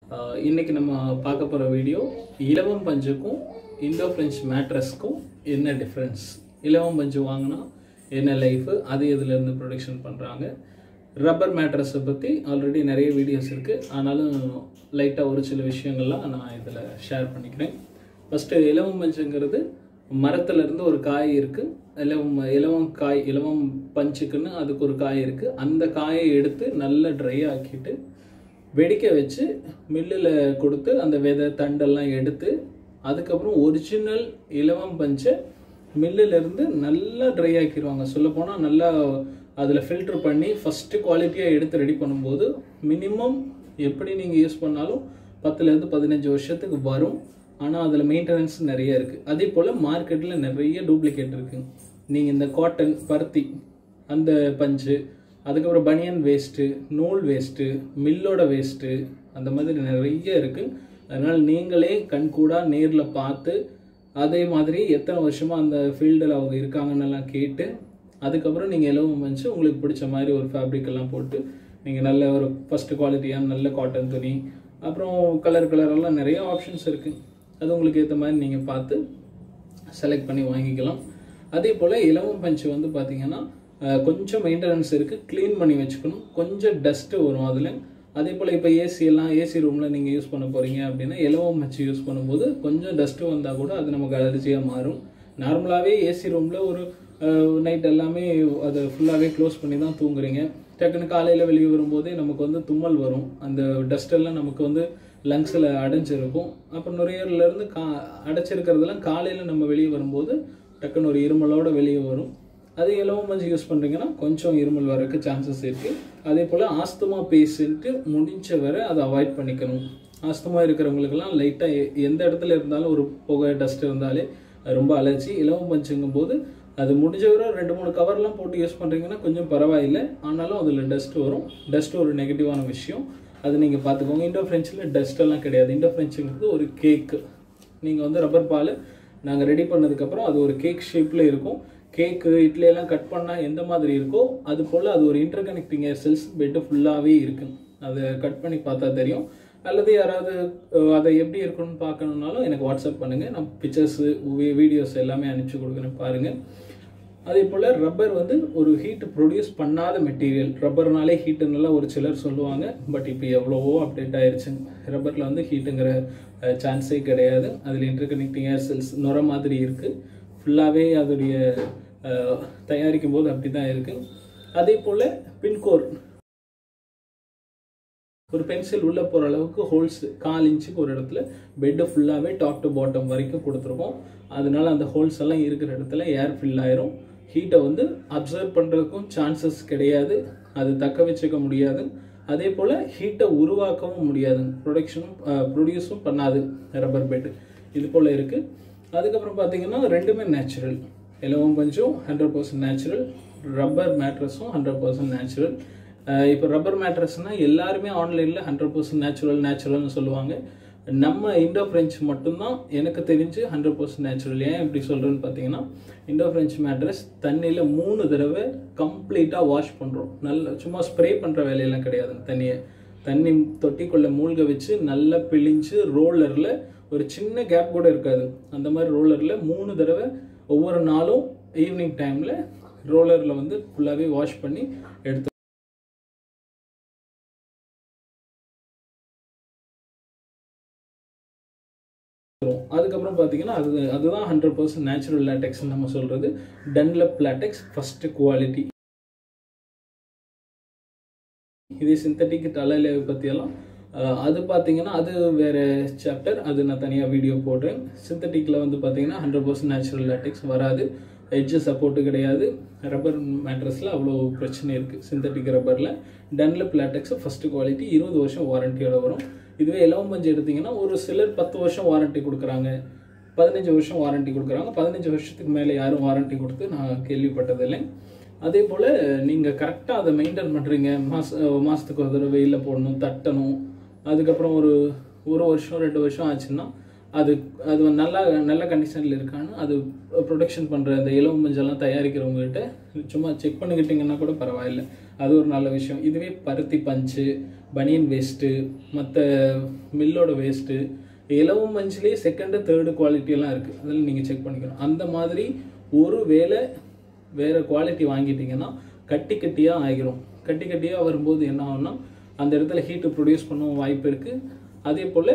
ஆஹ் இன்னைக்கு நம்ம பார்க்க போகிற வீடியோ இலவம் பஞ்சுக்கும் இண்டோ ஃப்ரெஞ்ச் மேட்ரஸ்க்கும் என்ன டிஃப்ரென்ஸ் இலவம் பஞ்சு வாங்கினா என்ன லைஃபு அது எதுலேருந்து ப்ரொடக்ஷன் பண்ணுறாங்க ரப்பர் மேட்ரஸை பற்றி ஆல்ரெடி நிறைய வீடியோஸ் இருக்குது ஆனாலும் லைட்டாக ஒரு சில விஷயங்கள்லாம் நான் இதில் ஷேர் பண்ணிக்கிறேன் ஃபஸ்ட்டு இலவம் பஞ்சுங்கிறது மரத்துல இருந்து ஒரு காய் இருக்குது இலவம் இலவம் காய் இலவம் பஞ்சுக்குன்னு அதுக்கு ஒரு காய் இருக்குது அந்த காயை எடுத்து நல்லா ட்ரை ஆக்கிட்டு வெடிக்க வச்சு மில்லில் கொடுத்து அந்த விதை தண்டெல்லாம் எடுத்து அதுக்கப்புறம் ஒரிஜினல் இலவம் பஞ்சை மில்லுல இருந்து நல்லா ட்ரை ஆக்கிடுவாங்க சொல்லப்போனால் நல்லா அதில் ஃபில்டர் பண்ணி ஃபஸ்ட்டு குவாலிட்டியாக எடுத்து ரெடி பண்ணும்போது மினிமம் எப்படி நீங்கள் யூஸ் பண்ணாலும் பத்துலேருந்து பதினஞ்சு வருஷத்துக்கு வரும் ஆனால் அதில் மெயின்டெனன்ஸ் நிறைய இருக்குது அதே போல் மார்க்கெட்டில் நிறைய டூப்ளிகேட் இருக்குது நீங்கள் இந்த காட்டன் பருத்தி அந்த பஞ்சு அதுக்கப்புறம் பனியன் வேஸ்ட்டு நூல் வேஸ்ட்டு மில்லோட வேஸ்ட்டு அந்த மாதிரி நிறைய இருக்குது அதனால் நீங்களே கண்கூடாக நேரில் பார்த்து அதே மாதிரி எத்தனை வருஷமாக அந்த ஃபீல்டில் அவங்க இருக்காங்கன்னு எல்லாம் கேட்டு அதுக்கப்புறம் நீங்கள் எல்லாம் வச்சு உங்களுக்கு பிடிச்ச மாதிரி ஒரு ஃபேப்ரிக் எல்லாம் போட்டு நீங்கள் நல்ல ஒரு ஃபஸ்ட்டு குவாலிட்டியான நல்ல காட்டன் துணி அப்புறம் கலர் கலரெல்லாம் நிறைய ஆப்ஷன்ஸ் இருக்குது அது உங்களுக்கு ஏற்ற மாதிரி நீங்கள் பார்த்து செலக்ட் பண்ணி வாங்கிக்கலாம் அதே போல் இலவம் பஞ்சு வந்து பார்த்தீங்கன்னா அஹ், கொஞ்சம் மெயின்டெனன்ஸ் இருக்குது க்ளீன் பண்ணி வச்சுக்கணும் கொஞ்சம் டஸ்ட்டு வரும் அதில் அதே போல் இப்போ ஏசி எல்லாம் ஏசி ரூமில் நீங்கள் யூஸ் பண்ண போகிறீங்க அப்படின்னா இலவம் பஞ்சு யூஸ் பண்ணும்போது கொஞ்சம் டஸ்ட்டு வந்தால் கூட அது நமக்கு அலர்ஜியாக மாறும் நார்மலாகவே ஏசி ரூமில் ஒரு நைட் எல்லாமே அதை ஃபுல்லாகவே க்ளோஸ் பண்ணி தான் தூங்குறீங்க டக்குன்னு காலையில் வெளியே வரும்போதே நமக்கு வந்து தும்மல் வரும் அந்த டஸ்ட் எல்லாம் நமக்கு வந்து லங்ஸில் அடைஞ்சிருக்கும் அப்போ நுரையீரலேருந்து கா அடைச்சிருக்கிறதெல்லாம் காலையில் நம்ம வெளியே வரும்போது டக்குன்னு ஒரு இருமலோட வெளியே வரும் அது இலவம் மஞ்சள் யூஸ் பண்ணுறீங்கன்னா கொஞ்சம் இருமல் வரக்கு சான்சஸ் இருக்குது அதே போல் ஆஸ்துமா பேஷண்ட்டு முடிஞ்ச வரை அதை அவாய்ட் பண்ணிக்கணும் ஆஸ்துமா இருக்கிறவங்களுக்கெல்லாம் லைட்டாக எந்த இடத்துல இருந்தாலும் ஒரு புகை டஸ்ட் இருந்தாலே அது ரொம்ப அலர்ஜி இலவம் பஞ்சுங்கும் போது அது முடிஞ்ச வரை ரெண்டு மூணு கவர்லாம் போட்டு யூஸ் பண்ணுறீங்கன்னா கொஞ்சம் பரவாயில்லை ஆனாலும் அதில் டஸ்ட் வரும் டஸ்ட் ஒரு நெகட்டிவான விஷயம் அது நீங்கள் பார்த்துக்கோங்க இண்டோ ஃப்ரெஞ்சில் டஸ்ட் எல்லாம் கிடையாது இண்டோ ஃப்ரெஞ்சுங்கிறது ஒரு கேக்கு நீங்கள் வந்து ரப்பர் பால் நாங்கள் ரெடி பண்ணதுக்கப்புறம் அது ஒரு கேக் ஷேப்பில் இருக்கும் கேக்கு இட்லி எல்லாம் கட் பண்ணால் எந்த மாதிரி இருக்கோ அது போல் அது ஒரு இன்டர்கனெக்டிங் ஏர் செல்ஸ் பெட்டு ஃபுல்லாகவே இருக்கும் அதை கட் பண்ணி பார்த்தா தெரியும் அல்லது யாராவது அஹ், அதை எப்படி இருக்குன்னு பார்க்கணுன்னாலும் எனக்கு வாட்ஸ்அப் பண்ணுங்கள் நான் பிக்சர்ஸு வீடியோஸ் எல்லாமே அனுப்பிச்சு கொடுக்குறேன் பாருங்கள் அதே போல் ரப்பர் வந்து ஒரு ஹீட் ப்ரொடியூஸ் பண்ணாத மெட்டீரியல் ரப்பர்னாலே ஹீட்டுன்னெல்லாம் ஒரு சிலர் சொல்லுவாங்க பட் இப்போ எவ்வளவோ அப்டேட் ஆயிருச்சு ரப்பரில் வந்து ஹீட்டுங்கிற சான்ஸே கிடையாது அதில் இன்டர்கனெக்டிங் ஏர் செல்ஸ் நுர மாதிரி இருக்குது ஃபுல்லாகவே அதோடைய அஹ், தயாரிக்கும் போது அப்படி தான் இருக்குது அதே போல் பின்கோர் ஒரு பென்சில் உள்ளே போகிற அளவுக்கு ஹோல்ஸ் கால் இன்ச்சுக்கு ஒரு இடத்துல பெட்டு ஃபுல்லாகவே டாப் டு பாட்டம் வரைக்கும் கொடுத்துருக்கோம் அதனால அந்த ஹோல்ஸ் எல்லாம் இருக்கிற இடத்துல ஏர் ஃபில் ஆயிரும் ஹீட்டை வந்து அப்சர்வ் பண்ணுறதுக்கும் சான்சஸ் கிடையாது அது தக்க வச்சுக்க முடியாது அதே போல் ஹீட்டை உருவாக்கவும் முடியாது ப்ரொடக்ஷனும் ப்ரொடியூஸும் பண்ணாது ரப்பர் பெட் இது போல் இருக்குது அதுக்கப்புறம் பார்த்தீங்கன்னா ரெண்டுமே நேச்சுரல் இலவம் பஞ்சும் ஹண்ட்ரட் பர்சன்ட் நேச்சுரல் ரப்பர் மேட்ரஸும் ஹண்ட்ரட் பர்சன்ட் நேச்சுரல் இப்போ ரப்பர் மேட்ரஸ்னால் எல்லாருமே ஆன்லைனில் ஹண்ட்ரட் பர்சன்ட் நேச்சுரல் நேச்சுரல்னு சொல்லுவாங்க நம்ம இண்டோ ஃப்ரெஞ்ச் மட்டும்தான் எனக்கு தெரிஞ்சு ஹண்ட்ரட் பர்சன்ட் நேச்சுரல் ஏன் இப்படி சொல்கிறேன்னு பார்த்தீங்கன்னா இண்டோ ஃப்ரெஞ்ச் மேட்ரஸ் தண்ணியில் மூணு தடவை கம்ப்ளீட்டாக வாஷ் பண்ணுறோம் நல்ல சும்மா ஸ்ப்ரே பண்ணுற வேலையெல்லாம் கிடையாது தண்ணியை தண்ணி தொட்டிக்குள்ளே மூழ்க வச்சு நல்லா பிழிஞ்சு ரோலரில் ஒரு சின்ன கேப் கூட இருக்காது அந்த மாதிரி ரோலரில் மூணு தடவை ஒவ்வொரு நாளும் ஈவினிங் டைமில் ரோலரில் வந்து ஃபுல்லாகவே வாஷ் பண்ணி எடுத்து வரும். அதுக்கப்புறம் பார்த்தீங்கன்னா அது அதுதான் ஹண்ட்ரட் பர்சன்ட் நேச்சுரல் லேட்டெக்ஸ் நம்ம சொல்கிறது டன்லப் லேட்டெக்ஸ் ஃபர்ஸ்ட் குவாலிட்டி இது சிந்தட்டிக் தலையில பற்றியெல்லாம் அஹ், அது பார்த்தீங்கன்னா அது வேறு சாப்டர் அது நான் தனியாக வீடியோ போடுறேன் சிந்தட்டிக்கில் வந்து பார்த்தீங்கன்னா ஹண்ட்ரட் பர்சன்ட் நேச்சுரல் லேட்டெக்ஸ் வராது எட்ஜு சப்போர்ட்டு கிடையாது ரப்பர் மேட்ரஸில் அவ்வளோ பிரச்சனை இருக்குது சிந்தட்டிக் ரப்பரில் டன்லப் லேட்டெக்ஸ் ஃபஸ்ட்டு குவாலிட்டி இருபது வருஷம் வாரண்டியோட வரும் இதுவே எலவம் பஞ்சு எடுத்தீங்கன்னா ஒரு சிலர் பத்து வருஷம் வாரண்டி கொடுக்குறாங்க பதினஞ்சு வருஷம் வாரண்டி கொடுக்குறாங்க பதினஞ்சு வருஷத்துக்கு மேலே யாரும் வாரண்டி கொடுத்து நான் கேள்விப்பட்டதில்லை அதே போல் நீங்கள் கரெக்டாக அதை மெயின்டைன் பண்ணுறீங்க மாச மாதத்துக்கு ஒரு தடவை வெயிலில் போடணும் தட்டணும் அதுக்கப்புறம் ஒரு ஒரு வருஷம் ரெண்டு வருஷம் ஆச்சுன்னா அது அது நல்லா நல்ல கண்டிஷனில் இருக்கான்னு அது ப்ரொடக்ஷன் பண்ணுற அந்த இலவம் மஞ்சள்லாம் தயாரிக்கிறவங்ககிட்ட சும்மா செக் பண்ணிக்கிட்டிங்கன்னா கூட பரவாயில்ல அது ஒரு நல்ல விஷயம் இதுவே பருத்தி பஞ்சு பனியன் வேஸ்ட்டு மற்ற மில்லோட வேஸ்ட்டு இலவம் மஞ்சிலே செகண்டு தேர்டு குவாலிட்டியெல்லாம் இருக்குது அதில் நீங்கள் செக் பண்ணிக்கணும் அந்த மாதிரி ஒரு வேளை வேறு குவாலிட்டி வாங்கிட்டீங்கன்னா கட்டி கட்டியாக ஆகிரும் கட்டி கட்டியாக வரும்போது என்ன ஆகும்னா அந்த இடத்துல ஹீட்டு ப்ரொடியூஸ் பண்ணவும் வாய்ப்பு இருக்குது அதே போல்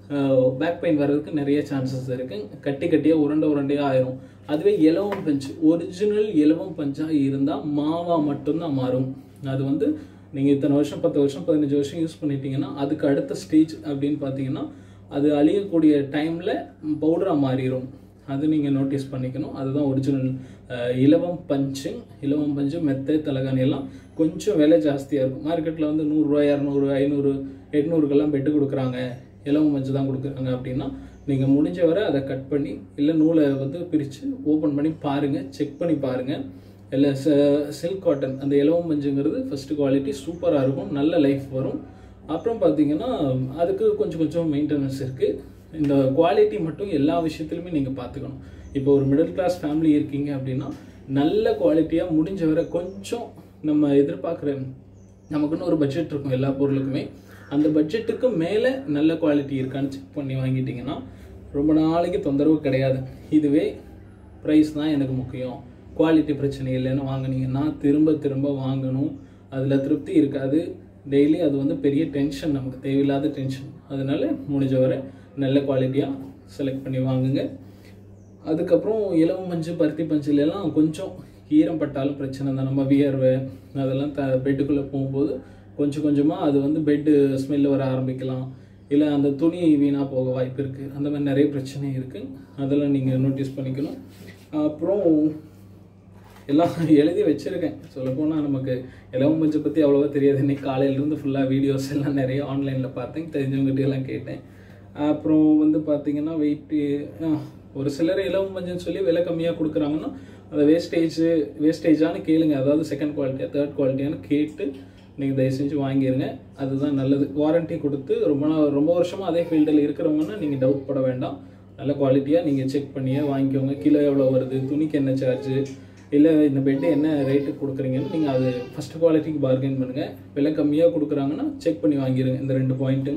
பேக் பெயின் வர்றதுக்கு நிறைய சான்சஸ் இருக்குது கட்டி கட்டியாக உருண்டை உருண்டையாக ஆயிரும் அதுவே இலவம் பஞ்சு ஒரிஜினல் இலவம் பஞ்சாக இருந்தால் மாவா மட்டும்தான் மாறும் அது வந்து நீங்கள் இத்தனை வருஷம் பத்து வருஷம் பதினஞ்சு வருஷம் யூஸ் பண்ணிட்டீங்கன்னா அதுக்கு அடுத்த ஸ்டேஜ் அப்படின்னு பார்த்தீங்கன்னா அது அழியக்கூடிய டைமில் பவுடராக மாறிடும் அது நீங்கள் நோட்டீஸ் பண்ணிக்கணும் அதுதான் ஒரிஜினல் இலவம் பஞ்சு இலவம் பஞ்சு மெத்தை தலகாணி எல்லாம் கொஞ்சம் விலை ஜாஸ்தியாக இருக்கும் மார்க்கெட்டில் வந்து நூறுரூவா இரநூறு ஐநூறு எட்நூறுக்கெல்லாம் பெட்டு கொடுக்குறாங்க இலவம் பஞ்சு தான் கொடுக்குறாங்க அப்படின்னா நீங்கள் முடிஞ்ச வரை அதை கட் பண்ணி இல்லை நூலை வந்து பிரித்து ஓப்பன் பண்ணி பாருங்கள் செக் பண்ணி பாருங்கள் இல்லை சில்க் காட்டன் அந்த இலவம் பஞ்சுங்கிறது ஃபஸ்ட்டு குவாலிட்டி சூப்பராக இருக்கும் நல்ல லைஃப் வரும் அப்புறம் பார்த்தீங்கன்னா அதுக்கு கொஞ்சம் கொஞ்சம் மெயின்டெனன்ஸ் இருக்குது இந்த குவாலிட்டி மட்டும் எல்லா விஷயத்துலையுமே நீங்கள் பார்த்துக்கணும் இப்போ ஒரு மிடில் கிளாஸ் ஃபேமிலி இருக்கீங்க அப்படின்னா நல்ல குவாலிட்டியாக முடிஞ்ச வரை கொஞ்சம் நம்ம எதிர்பார்க்குற நமக்குன்னு ஒரு பட்ஜெட் இருக்கும் எல்லா பொருளுக்குமே அந்த பட்ஜெட்டுக்கு மேலே நல்ல குவாலிட்டி இருக்கான்னு செக் பண்ணி வாங்கிட்டீங்கன்னா ரொம்ப நாளைக்கு தொந்தரவு கிடையாது இதுவே ப்ரைஸ் தான் எனக்கு முக்கியம் குவாலிட்டி பிரச்சனை இல்லைன்னு வாங்குனீங்கன்னா திரும்ப திரும்ப வாங்கணும் அதில் திருப்தி இருக்காது டெய்லி அது வந்து பெரிய டென்ஷன் நமக்கு தேவையில்லாத டென்ஷன் அதனால முடிஞ்ச வரை நல்ல குவாலிட்டியாக செலக்ட் பண்ணி வாங்குங்க அதுக்கப்புறம் இலவம் மஞ்சு பருத்தி பஞ்சுல எல்லாம் கொஞ்சம் ஈரம் பட்டாலும் பிரச்சனை தான் நம்ம வியர்வை அதெல்லாம் த பெட்டுக்குள்ளே போகும்போது கொஞ்சம் கொஞ்சமாக அது வந்து பெட்டு ஸ்மெல்லு வர ஆரம்பிக்கலாம் இல்லை அந்த துணி வீணாக போக வாய்ப்பு இருக்குது அந்த மாதிரி நிறைய பிரச்சனை இருக்குது அதெல்லாம் நீங்கள் நோட்டீஸ் பண்ணிக்கணும் அப்புறம் எல்லாம் எழுதி வச்சுருக்கேன் சொல்லப்போனால் நமக்கு இலவம் பஞ்சை பற்றி அவ்வளோவா தெரியாது இன்னைக்கு காலையிலேருந்து ஃபுல்லாக வீடியோஸ் எல்லாம் நிறைய ஆன்லைனில் பார்த்தேன் தெரிஞ்சவங்ககிட்ட எல்லாம் கேட்டேன் அப்புறம் வந்து பார்த்தீங்கன்னா வெயிட்டு ஒரு சிலர் இலவம் பஞ்சுன்னு சொல்லி விலை கம்மியாக கொடுக்குறாங்கன்னா அதை வேஸ்டேஜ் வேஸ்டேஜானு கேளுங்க அதாவது செகண்ட் குவாலிட்டியாக தேர்ட் குவாலிட்டியானு கேட்டு நீங்கள் தயவு செஞ்சு வாங்கிடுங்க அதுதான் நல்லது வாரண்ட்டி கொடுத்து ரொம்ப நாள் ரொம்ப வருஷமாக அதே ஃபீல்டில் இருக்கிறவங்கன்னா நீங்கள் டவுட் பட வேண்டாம் நல்ல குவாலிட்டியாக நீங்கள் செக் பண்ணியே வாங்கிக்கோங்க கிலோ எவ்வளோ வருது துணிக்கு என்ன சார்ஜு இல்லை இந்த பெட்டு என்ன ரேட்டுக்கு கொடுக்குறீங்கன்னு நீங்கள் அது ஃபஸ்ட் குவாலிட்டிக்கு பார்கெயின் பண்ணுங்கள் விலை கம்மியாக கொடுக்குறாங்கன்னா செக் பண்ணி வாங்கிடுங்க இந்த ரெண்டு பாயிண்ட்டு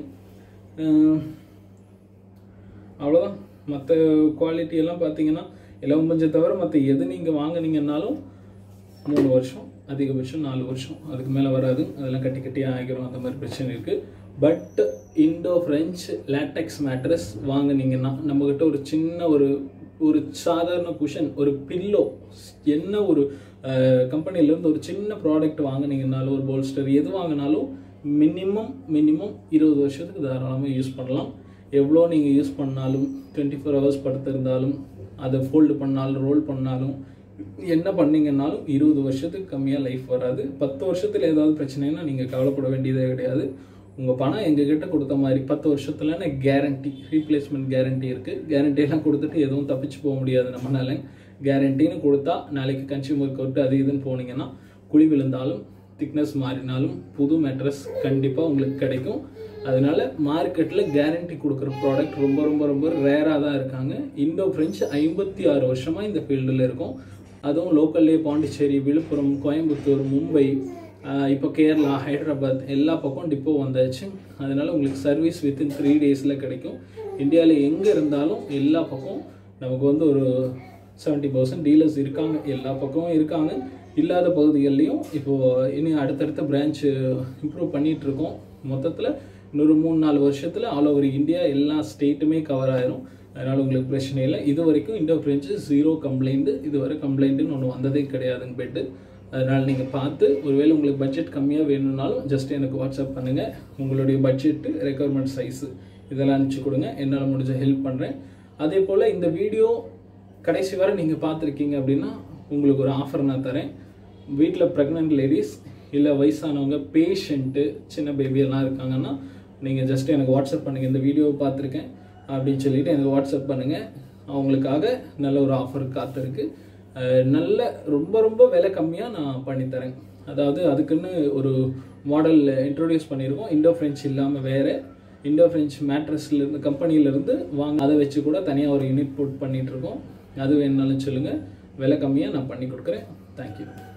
அவ்வளோதான் மற்ற குவாலிட்டி எல்லாம் பார்த்தீங்கன்னா இலவம் பஞ்சம் தவிர மற்ற எது நீங்கள் வாங்குனீங்கன்னாலும் மூணு வருஷம் அதிகபட்சம் நாலு வருஷம் அதுக்கு மேலே வராது அதெல்லாம் கட்டி கட்டியாக ஆகிரும் அந்த மாதிரி பிரச்சனை இருக்குது but Indo French latex mattress வாங்குனீங்கன்னா நம்மக்கிட்ட ஒரு சின்ன ஒரு ஒரு சாதாரண குஷன் ஒரு பில்லோ என்ன ஒரு கம்பெனிலேருந்து ஒரு சின்ன ப்ராடக்ட் வாங்குனீங்கனாலும் ஒரு போல்ஸ்டர் எது வாங்கினாலும் மினிமம் மினிமம் இருபது வருஷத்துக்கு தாராளமாக யூஸ் பண்ணலாம் எவ்வளோ நீங்கள் யூஸ் பண்ணாலும் டுவெண்ட்டி ஃபோர் ஹவர்ஸ் படுத்திருந்தாலும் அதை ஃபோல்டு பண்ணாலும் ரோல் பண்ணாலும் என்ன பண்ணீங்கன்னாலும் இருபது வருஷத்துக்கு கம்மியாக லைஃப் வராது பத்து வருஷத்தில் ஏதாவது பிரச்சனைனா நீங்கள் கவலைப்பட வேண்டியதே கிடையாது உங்கள் பணம் எங்ககிட்ட கொடுத்த மாதிரி பத்து வருஷத்துலன்னு கேரண்டி ரீப்ளேஸ்மெண்ட் கேரண்டி இருக்குது கேரண்டியெல்லாம் கொடுத்துட்டு எதுவும் தப்பிச்சு போக முடியாது நம்மளால கேரண்டின்னு கொடுத்தா நாளைக்கு கன்சியூமர் கோர்ட்டு அது இதுன்னு போனீங்கன்னா குழி விழுந்தாலும் திக்னஸ் மாறினாலும் புது மேட்ரஸ் கண்டிப்பாக உங்களுக்கு கிடைக்கும் அதனால மார்க்கெட்டில் கேரண்டி கொடுக்குற ப்ராடக்ட் ரொம்ப ரொம்ப ரொம்ப ரேராக தான் இருக்காங்க இந்தோ ஃப்ரெஞ்ச் ஐம்பத்தி ஆறு வருஷமாக இந்த ஃபீல்டில் இருக்கும் அதுவும் லோக்கல்லே பாண்டிச்சேரி விழுப்புரம் கோயம்புத்தூர் மும்பை இப்போ கேரளா ஹைதராபாத் எல்லா பக்கம் டிப்போ வந்தாச்சு அதனால உங்களுக்கு சர்வீஸ் வித்தின் த்ரீ டேஸில் கிடைக்கும் இந்தியாவில் எங்கே இருந்தாலும் எல்லா பக்கம் நமக்கு வந்து ஒரு செவன்ட்டி பர்சன்ட் டீலர்ஸ் இருக்காங்க எல்லா பக்கமும் இருக்காங்க இல்லாத பகுதிகள்லையும் இப்போது இனி அடுத்தடுத்த பிரான்ச்சு இம்ப்ரூவ் பண்ணிகிட்டு இருக்கோம் மொத்தத்தில் இன்னொரு மூணு நாலு வருஷத்தில் ஆல் ஓவர் இந்தியா எல்லா ஸ்டேட்டுமே கவர் ஆயிரும் அதனால் உங்களுக்கு பிரச்சனை இல்லை இது வரைக்கும் இண்டோ ஃப்ரெஞ்சு ஜீரோ கம்ப்ளைண்ட்டு இதுவரை கம்ப்ளைண்ட்டுன்னு ஒன்று வந்ததே கிடையாதுங்க பெட்டு அதனால் நீங்கள் பார்த்து ஒருவேளை உங்களுக்கு பட்ஜெட் கம்மியாக வேணும்னாலும் ஜஸ்ட் எனக்கு வாட்ஸ்அப் பண்ணுங்கள் உங்களுடைய பட்ஜெட்டு ரெக்குவயர்மெண்ட் சைஸு இதெல்லாம் அனுப்பிச்சி கொடுங்க என்னால் முடிஞ்ச ஹெல்ப் பண்ணுறேன் அதே போல் இந்த வீடியோ கடைசி வரை நீங்கள் பார்த்துருக்கீங்க அப்படின்னா உங்களுக்கு ஒரு ஆஃபர் நான் தரேன் வீட்டில் ப்ரெக்னென்ட் லேடிஸ் இல்லை வயசானவங்க பேஷண்ட்டு சின்ன பேபியெல்லாம் இருக்காங்கன்னா நீங்கள் ஜஸ்ட் எனக்கு வாட்ஸ்அப் பண்ணுங்கள் இந்த வீடியோவை பார்த்துருக்கேன் அப்படின்னு சொல்லிட்டு எனக்கு வாட்ஸ்அப் பண்ணுங்கள் அவங்களுக்காக நல்ல ஒரு ஆஃபர் காத்திருக்கு அஹ் நல்ல ரொம்ப ரொம்ப விலை கம்மியாக நான் பண்ணித்தரேன் அதாவது அதுக்குன்னு ஒரு மாடல் இன்ட்ரோடியூஸ் பண்ணியிருக்கோம் இண்டோ ஃப்ரெஞ்ச் இல்லாமல் வேறு இண்டோ ஃப்ரெஞ்ச் மேட்ரஸ்லேருந்து கம்பெனிலேருந்து வாங்க அதை வச்சு கூட தனியாக ஒரு யூனிட் புட் பண்ணிகிட்ருக்கோம் அது வேணுனாலும் சொல்லுங்கள் விலை கம்மியாக நான் பண்ணி கொடுக்குறேன் தேங்க்யூ